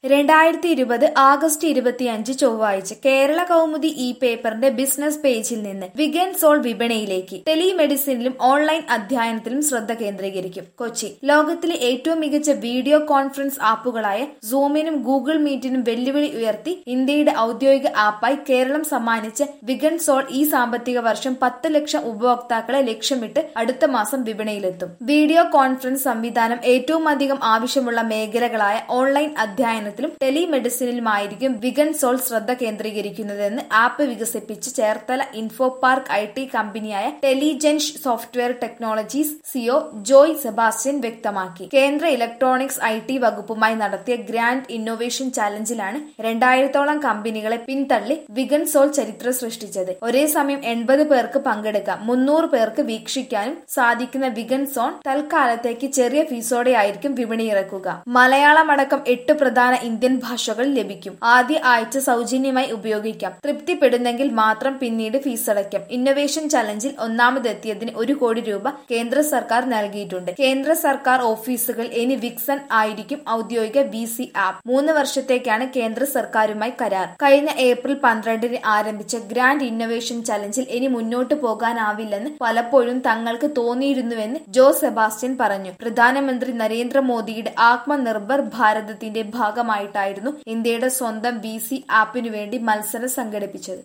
രണ്ടായിരത്തി ഇരുപത് ആഗസ്റ്റ് ഇരുപത്തിയഞ്ച് ചൊവ്വാഴ്ച കേരള കൗമുദി ഇ പേപ്പറിന്റെ ബിസിനസ് പേജിൽ നിന്ന് വിഗൻ സോൾ വിപണിയിലേക്ക് ടെലിമെഡിസിനിലും ഓൺലൈൻ അധ്യയനത്തിലും ശ്രദ്ധ കേന്ദ്രീകരിക്കും കൊച്ചി ലോകത്തിലെ ഏറ്റവും മികച്ച വീഡിയോ കോൺഫറൻസ് ആപ്പുകളായ സൂമിനും ഗൂഗിൾ മീറ്റിനും വെല്ലുവിളി ഉയർത്തി ഇന്ത്യയുടെ ഔദ്യോഗിക ആപ്പായി കേരളം സമ്മാനിച്ച വിഗൻ സോൾ ഈ സാമ്പത്തിക വർഷം പത്ത് ലക്ഷം ഉപഭോക്താക്കളെ ലക്ഷ്യമിട്ട് അടുത്ത മാസം വിപണിയിലെത്തും വീഡിയോ കോൺഫറൻസ് സംവിധാനം ഏറ്റവും അധികം ആവശ്യമുള്ള മേഖലകളായ ഓൺലൈൻ അധ്യയനത്തിലും ടെലിമെഡിസിനിലുമായിരിക്കും വിഗൻ സോൾ ശ്രദ്ധ കേന്ദ്രീകരിക്കുന്നതെന്ന് ആപ്പ് വികസിപ്പിച്ച് Cherthala Info Park I T കമ്പനിയായ ടെലിജൻഷ് software technologies CEO Joy Sebastian വ്യക്തമാക്കി കേന്ദ്ര ഇലക്ട്രോണിക്സ് ഐ ടി വകുപ്പുമായി നടത്തിയ ഗ്രാൻഡ് ഇന്നോവേഷൻ ചാലഞ്ചിലാണ് രണ്ടായിരത്തോളം കമ്പനികളെ പിന്തള്ളി വിഗൻ സോൾ ചരിത്രം സൃഷ്ടിച്ചത് ഒരേ സമയം എൺപത് പേർക്ക് പങ്കെടുക്കാം മുന്നൂറ് പേർക്ക് വീക്ഷിക്കാനും സാധിക്കുന്ന വിഗൻ സോൺ തൽക്കാലത്തേക്ക് ചെറിയ ഫീസോടെയായിരിക്കും വിപണിയിറക്കുക മലയാളമടക്കം എട്ട് പ്രധാന ഇന്ത്യൻ ഭാഷകൾ ലഭിക്കും ആദ്യ ആഴ്ച സൗജന്യമായി ഉപയോഗിക്കാം തൃപ്തിപ്പെടുന്നെങ്കിൽ മാത്രം പിന്നീട് ഫീസ് അടയ്ക്കാം ഇന്നൊവേഷൻ ചലഞ്ചിൽ ഒന്നാമതെത്തിയതിന് ഒരു കോടി രൂപ കേന്ദ്ര സർക്കാർ നൽകിയിട്ടുണ്ട് കേന്ദ്ര സർക്കാർ ഓഫീസുകൾ ഇനി വിക്സൺ ആയിരിക്കും ഔദ്യോഗിക വി സി ആപ്പ് മൂന്ന് വർഷത്തേക്കാണ് കേന്ദ്ര സർക്കാരുമായി കരാർ കഴിഞ്ഞ ഏപ്രിൽ പന്ത്രണ്ടിന് ആരംഭിച്ച ഗ്രാൻഡ് ഇന്നൊവേഷൻ ചലഞ്ചിൽ ഇനി മുന്നോട്ട് പോകാനാവില്ലെന്ന് പലപ്പോഴും തങ്ങൾക്ക് തോന്നിയിരുന്നുവെന്ന് ജോ സെബാസ്റ്റ്യൻ പറഞ്ഞു പ്രധാനമന്ത്രി നരേന്ദ്രമോദിയുടെ ആത്മനിർഭർ ഭാരതത്തിന്റെ ഭാഗമായിട്ടായിരുന്നു ഇന്ത്യയുടെ സ്വന്തം വി സി ആപ്പിനു വേണ്ടി മത്സരം സംഘടിപ്പിച്ചത്